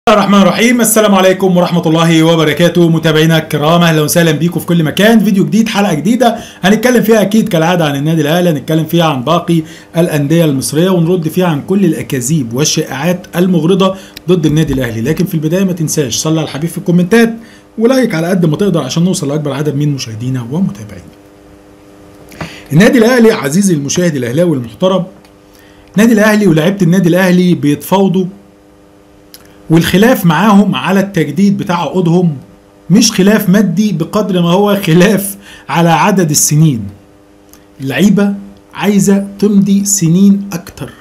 الرحمن الرحيم السلام عليكم ورحمة الله وبركاته متابعينا الكرام اهلا وسهلا بيكم في كل مكان فيديو جديد حلقة جديدة هنتكلم فيها اكيد كالعادة عن النادي الاهلي هنتكلم فيها عن باقي الاندية المصرية ونرد فيها عن كل الاكاذيب والشائعات المغرضة ضد النادي الاهلي لكن في البداية ما تنساش صلي على الحبيب في الكومنتات ولايك على قد ما تقدر عشان نوصل لاكبر عدد من مشاهدينا ومتابعينا النادي الاهلي عزيزي المشاهد الاهلاوي المحترم النادي الاهلي ولاعيبه النادي الاهلي بيتفاوضوا والخلاف معاهم على التجديد بتاع عقودهم مش خلاف مادي بقدر ما هو خلاف على عدد السنين اللعيبه عايزه تمضي سنين اكتر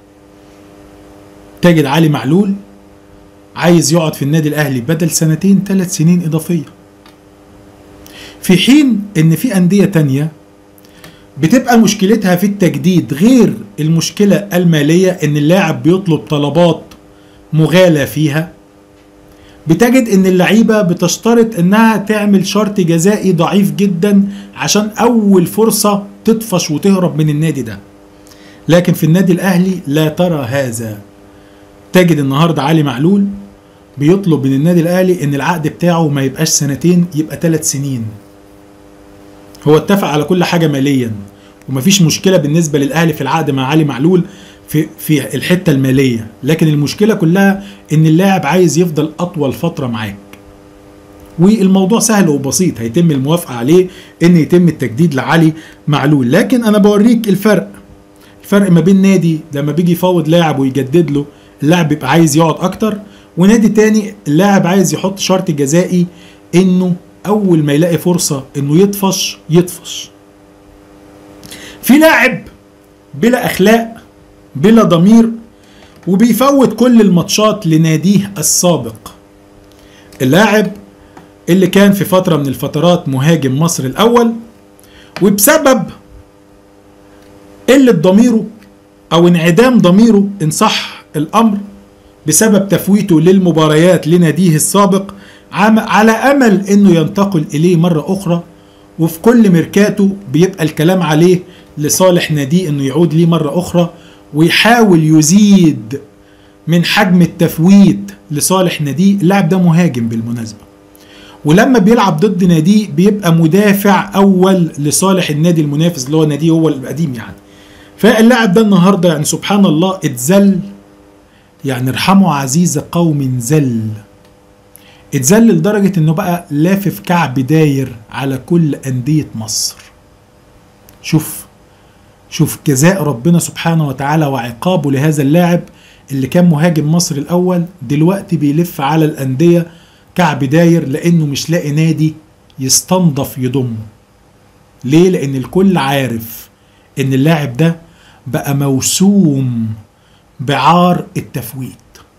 تجد علي معلول عايز يقعد في النادي الاهلي بدل سنتين ثلاث سنين اضافيه في حين ان في انديه تانيه بتبقى مشكلتها في التجديد غير المشكله الماليه ان اللاعب بيطلب طلبات مغالى فيها بتجد ان اللعيبه بتشترط انها تعمل شرط جزائي ضعيف جدا عشان اول فرصه تطفش وتهرب من النادي ده لكن في النادي الاهلي لا ترى هذا تجد النهارده علي معلول بيطلب من النادي الاهلي ان العقد بتاعه ما يبقاش سنتين يبقى ثلاث سنين هو اتفق على كل حاجه ماليا ومفيش مشكله بالنسبه للاهلي في العقد مع علي معلول في في الحته الماليه لكن المشكله كلها ان اللاعب عايز يفضل اطول فتره معاك والموضوع سهل وبسيط هيتم الموافقه عليه ان يتم التجديد لعلي معلول لكن انا بوريك الفرق الفرق ما بين نادي لما بيجي يفاوض لاعب ويجدد له اللاعب بيبقى عايز يقعد اكتر ونادي تاني اللاعب عايز يحط شرط جزائي انه اول ما يلاقي فرصه انه يطفش يطفش في لاعب بلا اخلاق بلا ضمير وبيفوت كل الماتشات لناديه السابق اللاعب اللي كان في فترة من الفترات مهاجم مصر الأول وبسبب قلة ضميره أو انعدام ضميره إن صح الأمر بسبب تفويته للمباريات لناديه السابق على أمل إنه ينتقل إليه مرة أخرى وفي كل ميركاتو بيبقى الكلام عليه لصالح ناديه إنه يعود ليه مرة أخرى ويحاول يزيد من حجم التفويت لصالح ناديه اللاعب ده مهاجم بالمناسبة ولما بيلعب ضد ناديه بيبقى مدافع أول لصالح النادي المنافس اللي هو ناديه هو القديم يعني فاللاعب ده النهارده يعني سبحان الله اتذل يعني ارحموا عزيز قوم ذل اتذل لدرجة انه بقى لافف كعب داير على كل أندية مصر شوف شوف جزاء ربنا سبحانه وتعالى وعقابه لهذا اللاعب اللي كان مهاجم مصر الاول دلوقتي بيلف على الانديه كعب داير لانه مش لاقي نادي يستنضف يضمه ليه لان الكل عارف ان اللاعب ده بقى موسوم بعار التفويت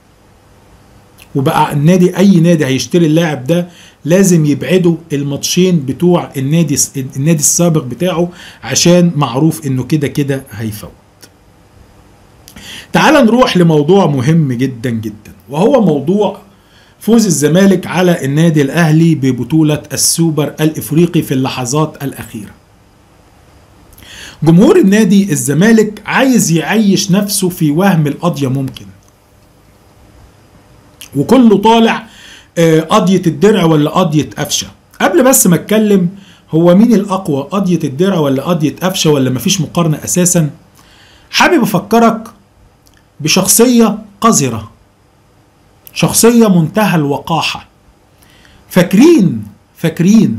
وبقى النادي اي نادي هيشتري اللاعب ده لازم يبعدوا الماتشين بتوع النادي النادي السابق بتاعه عشان معروف انه كده كده هيفوت تعال نروح لموضوع مهم جدا جدا وهو موضوع فوز الزمالك على النادي الاهلي ببطوله السوبر الافريقي في اللحظات الاخيره جمهور النادي الزمالك عايز يعيش نفسه في وهم القضيه ممكن وكله طالع قضية الدرع ولا قضية قفشة قبل بس ما اتكلم هو مين الأقوى قضية الدرع ولا قضية قفشة ولا مفيش مقارنة أساسا حابب أفكرك بشخصية قذرة شخصية منتهى الوقاحة فاكرين فاكرين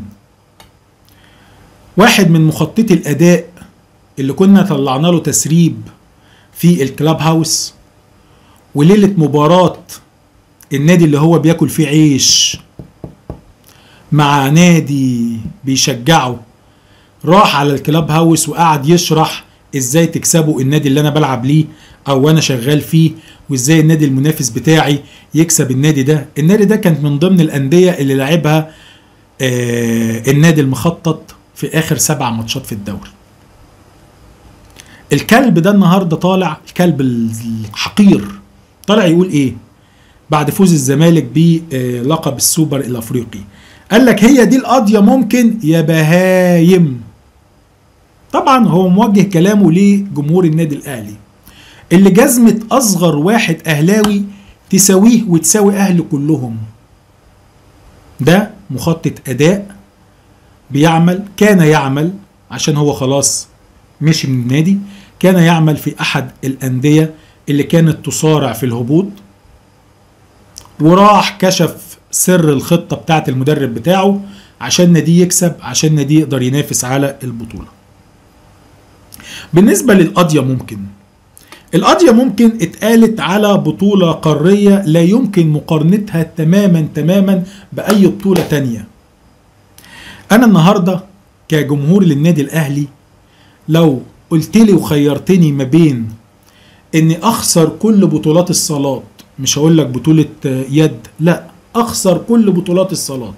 واحد من مخططي الأداء اللي كنا طلعنا له تسريب في الكلاب هاوس وليلة مباراة النادي اللي هو بياكل فيه عيش مع نادي بيشجعه راح على الكلاب هاوس وقعد يشرح ازاي تكسبوا النادي اللي انا بلعب ليه او انا شغال فيه وازاي النادي المنافس بتاعي يكسب النادي ده النادي ده كانت من ضمن الانديه اللي لعبها آه النادي المخطط في اخر سبع ماتشات في الدوري الكلب ده النهارده طالع الكلب الحقير طالع يقول ايه بعد فوز الزمالك بلقب السوبر الافريقي قال لك هي دي القضيه ممكن يا بهايم طبعا هو موجه كلامه لجمهور النادي الاهلي اللي جزمه اصغر واحد اهلاوي تساويه وتساوي اهل كلهم ده مخطط اداء بيعمل كان يعمل عشان هو خلاص مشي من النادي كان يعمل في احد الانديه اللي كانت تصارع في الهبوط وراح كشف سر الخطه بتاعه المدرب بتاعه عشان ناديه يكسب عشان ناديه يقدر ينافس على البطوله بالنسبه للقضيه ممكن القضيه ممكن اتقالت على بطوله قاريه لا يمكن مقارنتها تماما تماما باي بطوله تانيه انا النهارده كجمهور للنادي الاهلي لو قلت لي وخيرتني ما بين اني اخسر كل بطولات الصالات مش هقول لك بطوله يد لا اخسر كل بطولات الصالات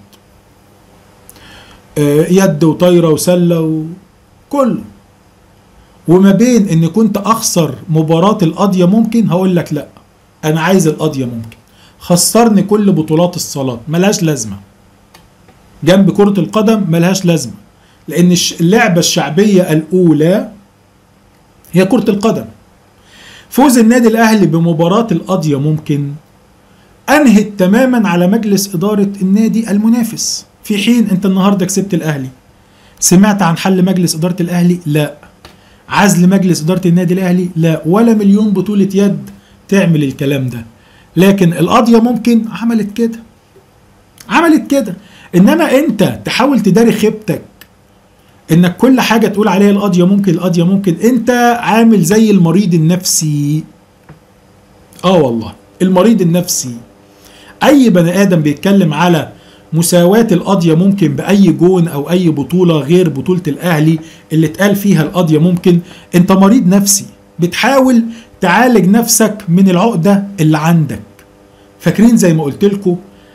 يد وطايره وسله وكله وما بين ان كنت اخسر مباراه القضيه ممكن هقول لك لا انا عايز القضيه ممكن خسرني كل بطولات الصالات ملهاش لازمه جنب كره القدم ملهاش لازمه لان اللعبه الشعبيه الاولى هي كره القدم فوز النادي الاهلي بمباراه القضيه ممكن انهت تماما على مجلس اداره النادي المنافس في حين انت النهارده كسبت الاهلي سمعت عن حل مجلس اداره الاهلي لا عزل مجلس اداره النادي الاهلي لا ولا مليون بطوله يد تعمل الكلام ده لكن القضيه ممكن عملت كده عملت كده انما انت تحاول تداري خيبتك انك كل حاجه تقول عليها القضيه ممكن القضيه ممكن انت عامل زي المريض النفسي اه والله المريض النفسي اي بني ادم بيتكلم على مساواة القضية ممكن بأي جون أو أي بطولة غير بطولة الأهلي اللي اتقال فيها القضية ممكن أنت مريض نفسي بتحاول تعالج نفسك من العقدة اللي عندك فاكرين زي ما قلت لكم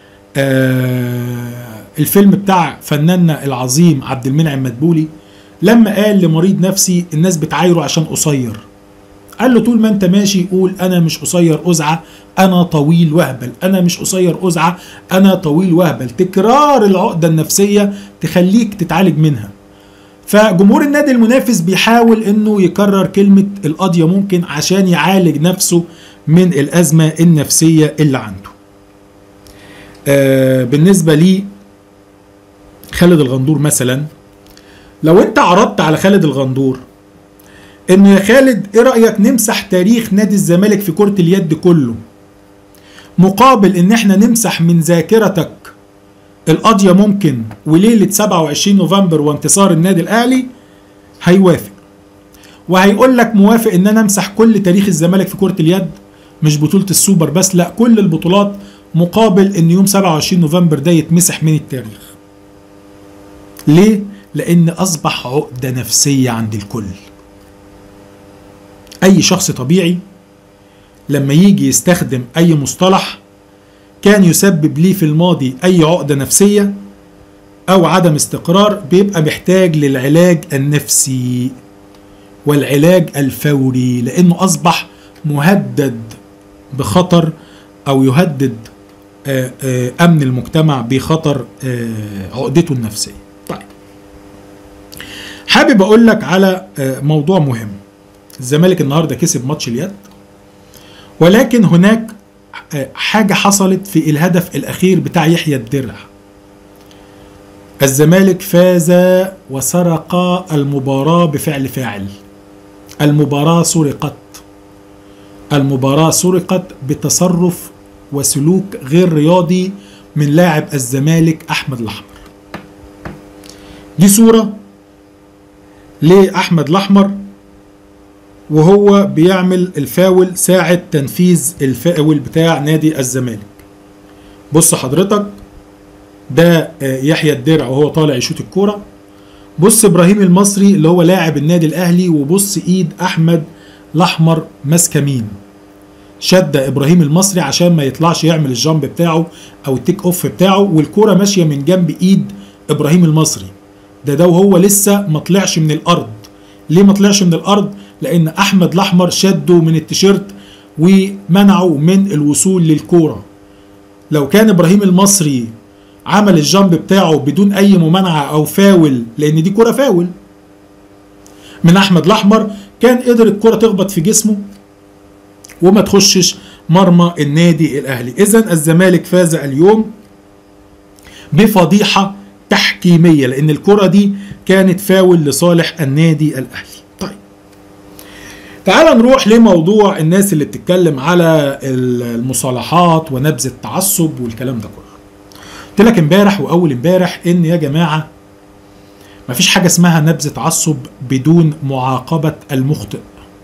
آه الفيلم بتاع فناننا العظيم عبد المنعم مدبولي لما قال لمريض نفسي الناس بتعايره عشان قصير قال له طول ما انت ماشي قول انا مش قصير ازعه انا طويل وهبل انا مش قصير ازعه انا طويل وهبل تكرار العقده النفسيه تخليك تتعالج منها فجمهور النادي المنافس بيحاول انه يكرر كلمه القضيه ممكن عشان يعالج نفسه من الازمه النفسيه اللي عنده آه بالنسبه لي خالد الغندور مثلا لو انت عرضت على خالد الغندور ان يا خالد ايه رايك نمسح تاريخ نادي الزمالك في كره اليد كله مقابل ان احنا نمسح من ذاكرتك القضيه ممكن وليله 27 نوفمبر وانتصار النادي الاهلي هيوافق وهيقول لك موافق ان انا امسح كل تاريخ الزمالك في كره اليد مش بطوله السوبر بس لا كل البطولات مقابل ان يوم 27 نوفمبر ده يتمسح من التاريخ ليه لان اصبح عقده نفسيه عند الكل اي شخص طبيعي لما يجي يستخدم اي مصطلح كان يسبب ليه في الماضي اي عقده نفسيه او عدم استقرار بيبقى محتاج للعلاج النفسي والعلاج الفوري لانه اصبح مهدد بخطر او يهدد آآ آآ امن المجتمع بخطر عقدته النفسيه طيب حابب اقول لك على موضوع مهم الزمالك النهارده كسب ماتش اليد ولكن هناك حاجة حصلت في الهدف الأخير بتاع يحيى الدرع الزمالك فاز وسرق المباراة بفعل فاعل المباراة سرقت المباراة سرقت بتصرف وسلوك غير رياضي من لاعب الزمالك أحمد الأحمر دي صورة لأحمد الأحمر وهو بيعمل الفاول ساعة تنفيذ الفاول بتاع نادي الزمالك بص حضرتك ده يحيى الدرع وهو طالع يشوط الكورة بص ابراهيم المصري اللي هو لاعب النادي الاهلي وبص ايد احمد الاحمر ماسكه مين شد ابراهيم المصري عشان ما يطلعش يعمل الجامب بتاعه او التيك اوف بتاعه والكوره ماشيه من جنب ايد ابراهيم المصري ده ده وهو لسه ما طلعش من الارض ليه ما طلعش من الارض لان احمد الاحمر شده من التيشيرت ومنعه من الوصول للكوره لو كان ابراهيم المصري عمل الجامب بتاعه بدون اي ممانعه او فاول لان دي كوره فاول من احمد الاحمر كان قدر الكوره تخبط في جسمه وما تخشش مرمى النادي الاهلي اذا الزمالك فاز اليوم بفضيحه تحكيميه لان الكره دي كانت فاول لصالح النادي الاهلي طيب تعال نروح لموضوع الناس اللي بتتكلم على المصالحات ونبذ التعصب والكلام ده كله قلت لك امبارح واول امبارح ان يا جماعه مفيش حاجه اسمها نبذ تعصب بدون معاقبه المخطئ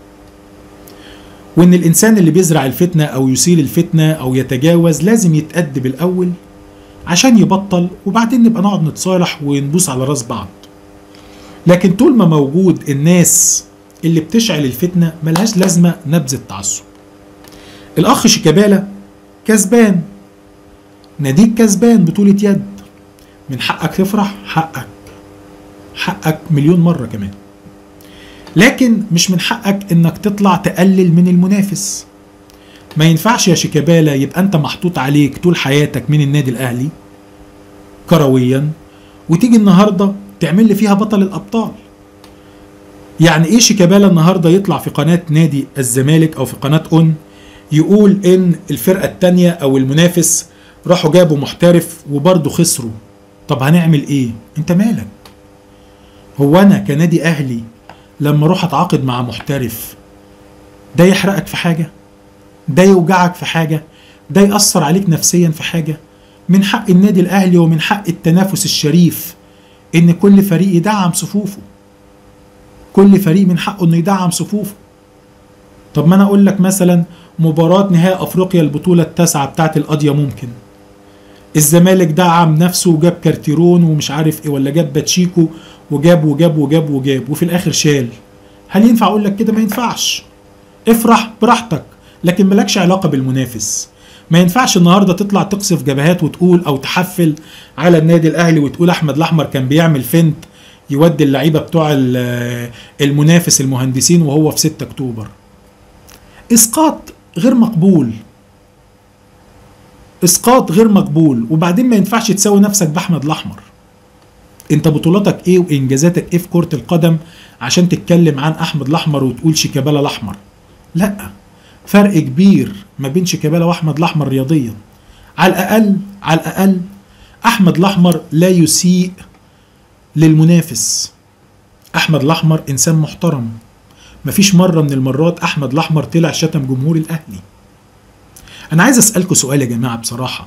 وان الانسان اللي بيزرع الفتنه او يثير الفتنه او يتجاوز لازم يتأدب الاول عشان يبطل وبعدين نبقى نقعد نتصالح ونبوس على راس بعض لكن طول ما موجود الناس اللي بتشعل الفتنه ملهاش لازمه نبذ التعصب الاخ شيكابالا كسبان ناديك كسبان بطولة يد من حقك تفرح حقك حقك مليون مرة كمان لكن مش من حقك انك تطلع تقلل من المنافس ما ينفعش يا شيكابالا يبقى انت محطوط عليك طول حياتك من النادي الاهلي كرويا وتيجي النهارده تعمل لي فيها بطل الابطال يعني ايه شيكابالا النهارده يطلع في قناه نادي الزمالك او في قناه اون يقول ان الفرقه الثانيه او المنافس راحوا جابوا محترف وبرضه خسروا طب هنعمل ايه انت مالك هو انا كنادي اهلي لما اروح اتعاقد مع محترف ده يحرقك في حاجه ده يوجعك في حاجه ده ياثر عليك نفسيا في حاجه من حق النادي الاهلي ومن حق التنافس الشريف ان كل فريق يدعم صفوفه كل فريق من حقه انه يدعم صفوفه طب ما انا اقول لك مثلا مباراة نهائي افريقيا البطولة التاسعة بتاعت القضية ممكن الزمالك دعم نفسه وجاب كارتيرون ومش عارف ايه ولا جاب باتشيكو وجاب وجاب وجاب وجاب وفي الاخر شال هل ينفع اقول لك كده ما ينفعش افرح براحتك لكن مالكش علاقة بالمنافس ما ينفعش النهارده تطلع تقصف جبهات وتقول او تحفل على النادي الاهلي وتقول احمد الاحمر كان بيعمل فنت يودي اللعيبه بتوع المنافس المهندسين وهو في 6 اكتوبر اسقاط غير مقبول اسقاط غير مقبول وبعدين ما ينفعش تساوي نفسك باحمد الاحمر انت بطولاتك ايه وانجازاتك ايه في كره القدم عشان تتكلم عن احمد الاحمر وتقول شيكابالا الاحمر لا فرق كبير ما بين شيكابالا واحمد الاحمر رياضيا على الاقل على الاقل احمد الاحمر لا يسيء للمنافس احمد الاحمر انسان محترم مفيش مره من المرات احمد الاحمر طلع شتم جمهور الاهلي انا عايز اسالكم سؤال يا جماعه بصراحه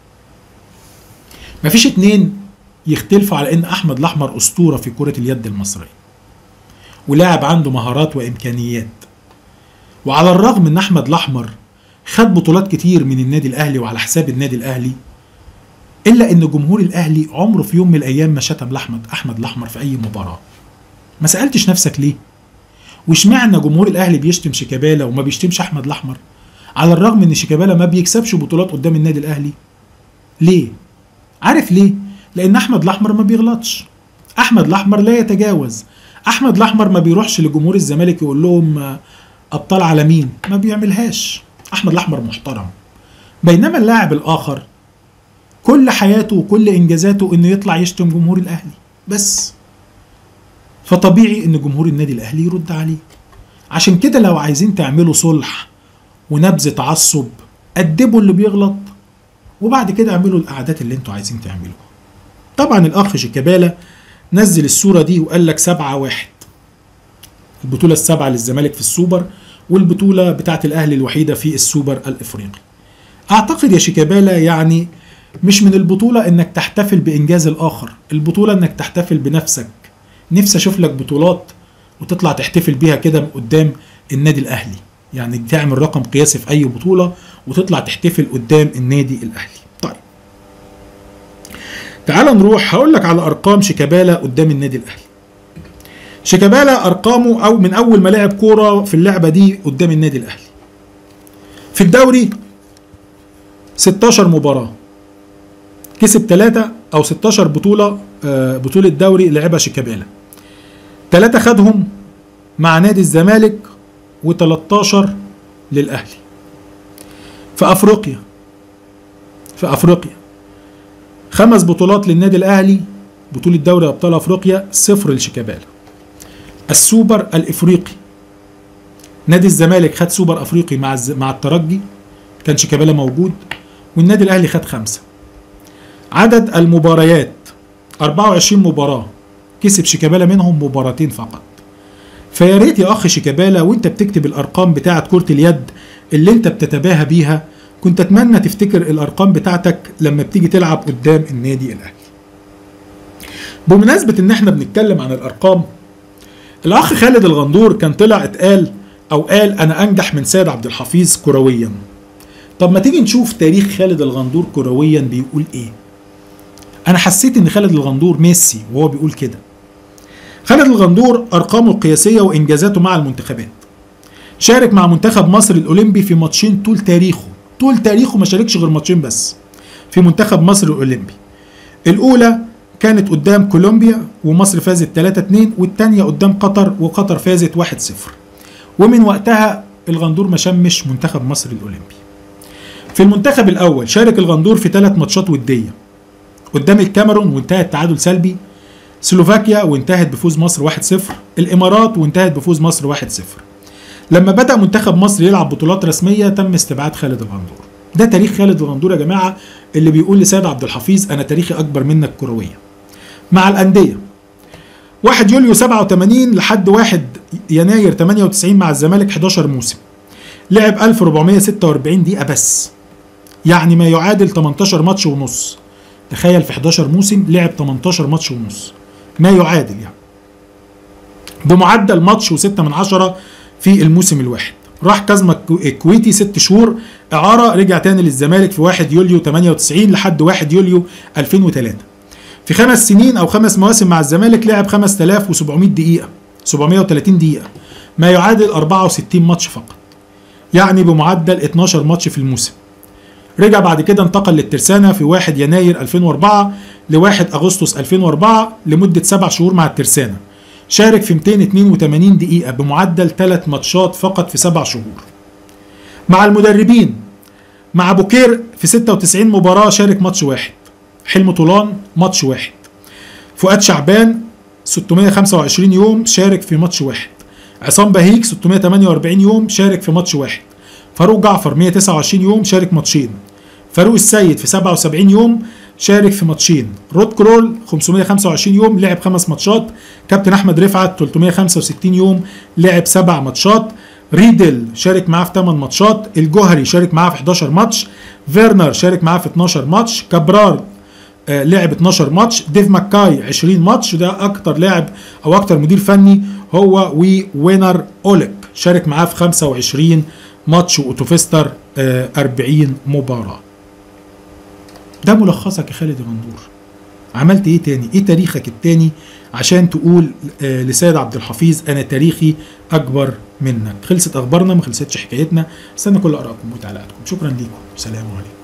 مفيش اتنين يختلفوا على ان احمد الاحمر اسطوره في كره اليد المصريه ولاعب عنده مهارات وامكانيات وعلى الرغم ان احمد الاحمر خد بطولات كتير من النادي الاهلي وعلى حساب النادي الاهلي الا ان جمهور الاهلي عمره في يوم من الايام ما شتم لاحمد احمد الاحمر في اي مباراه ما سالتش نفسك ليه واشمعنى جمهور الاهلي بيشتم شيكابالا وما بيشتمش احمد الاحمر على الرغم ان شيكابالا ما بيكسبش بطولات قدام النادي الاهلي ليه عارف ليه لان احمد الاحمر ما بيغلطش احمد الاحمر لا يتجاوز احمد الاحمر ما بيروحش لجمهور الزمالك يقول لهم ابطال على مين ما بيعملهاش احمد الاحمر محترم بينما اللاعب الاخر كل حياته وكل انجازاته انه يطلع يشتم جمهور الاهلي بس فطبيعي ان جمهور النادي الاهلي يرد عليه عشان كده لو عايزين تعملوا صلح ونبذ تعصب أدبوا اللي بيغلط وبعد كده اعملوا القعدات اللي انتوا عايزين تعملوها طبعا الاخ شيكابالا نزل الصوره دي وقال لك سبعة واحد البطوله السابعه للزمالك في السوبر والبطوله بتاعت الاهلي الوحيده في السوبر الافريقي اعتقد يا شيكابالا يعني مش من البطوله انك تحتفل بانجاز الاخر البطوله انك تحتفل بنفسك نفسي اشوف لك بطولات وتطلع تحتفل بيها كده قدام النادي الاهلي يعني تعمل رقم قياسي في اي بطوله وتطلع تحتفل قدام النادي الاهلي طيب تعال نروح هقول لك على ارقام شيكابالا قدام النادي الاهلي شيكابالا ارقامه او من اول ما لعب كوره في اللعبه دي قدام النادي الاهلي في الدوري 16 مباراه كسب 3 او 16 بطوله آه بطوله دوري لعبها شيكابالا ثلاثه خدهم مع نادي الزمالك و13 للاهلي في افريقيا في افريقيا خمس بطولات للنادي الاهلي بطوله دوري ابطال افريقيا صفر لشيكابالا السوبر الافريقي نادي الزمالك خد سوبر افريقي مع الز... مع الترجي كان شيكابالا موجود والنادي الاهلي خد خمسه عدد المباريات 24 مباراه كسب شيكابالا منهم مباراتين فقط فيا ريت يا اخ شيكابالا وانت بتكتب الارقام بتاعه كره اليد اللي انت بتتباهى بيها كنت اتمنى تفتكر الارقام بتاعتك لما بتيجي تلعب قدام النادي الاهلي بمناسبه ان احنا بنتكلم عن الارقام الاخ خالد الغندور كان طلع اتقال او قال انا انجح من سيد عبد الحفيظ كرويا طب ما تيجي نشوف تاريخ خالد الغندور كرويا بيقول ايه انا حسيت ان خالد الغندور ميسي وهو بيقول كده خالد الغندور ارقامه القياسيه وانجازاته مع المنتخبات شارك مع منتخب مصر الاولمبي في ماتشين طول تاريخه طول تاريخه ما شاركش غير ماتشين بس في منتخب مصر الاولمبي الاولى كانت قدام كولومبيا ومصر فازت 3-2 والثانيه قدام قطر وقطر فازت 1-0 ومن وقتها الغندور ما شمش منتخب مصر الاولمبي في المنتخب الاول شارك الغندور في ثلاث ماتشات وديه قدام الكاميرون وانتهت تعادل سلبي سلوفاكيا وانتهت بفوز مصر 1-0 الامارات وانتهت بفوز مصر 1-0 لما بدا منتخب مصر يلعب بطولات رسميه تم استبعاد خالد الغندور ده تاريخ خالد الغندور يا جماعه اللي بيقول لسيد عبد الحفيظ انا تاريخي اكبر منك كرويا مع الانديه 1 يوليو 87 لحد 1 يناير 98 مع الزمالك 11 موسم لعب 1446 دقيقه بس يعني ما يعادل 18 ماتش ونص تخيل في 11 موسم لعب 18 ماتش ونص ما يعادل يعني بمعدل ماتش و6 من عشرة في الموسم الواحد راح كازما الكويتي ست شهور اعاره رجع تاني للزمالك في 1 يوليو 98 لحد 1 يوليو 2003 في خمس سنين او خمس مواسم مع الزمالك لعب 5700 دقيقه 730 دقيقه ما يعادل 64 ماتش فقط يعني بمعدل 12 ماتش في الموسم رجع بعد كده انتقل للترسانة في 1 يناير 2004 ل 1 أغسطس 2004 لمدة سبع شهور مع الترسانة شارك في 282 دقيقة بمعدل 3 ماتشات فقط في سبع شهور مع المدربين مع بوكير في 96 مباراة شارك ماتش واحد حلم طولان ماتش واحد فؤاد شعبان 625 يوم شارك في ماتش واحد عصام بهيج 648 يوم شارك في ماتش واحد فاروق جعفر 129 يوم شارك ماتشين فاروق السيد في 77 يوم شارك في ماتشين رود كرول 525 يوم لعب خمس ماتشات كابتن احمد رفعت 365 يوم لعب سبع ماتشات ريدل شارك معاه في 8 ماتشات الجوهري شارك معاه في 11 ماتش فيرنر شارك معاه في 12 ماتش كابرار آه لعب 12 ماتش ديف ماكاي 20 ماتش وده اكتر لاعب او اكتر مدير فني هو ووينر اوليك شارك معاه في 25 ماتش واوتوفيستر آه 40 مباراه ده ملخصك يا خالد الغندور عملت ايه تاني ايه تاريخك التاني عشان تقول آه لسيد عبد الحفيظ انا تاريخي اكبر منك خلصت اخبارنا ما خلصتش حكايتنا استنى كل ارائكم وتعليقاتكم شكرا ليكم سلام عليكم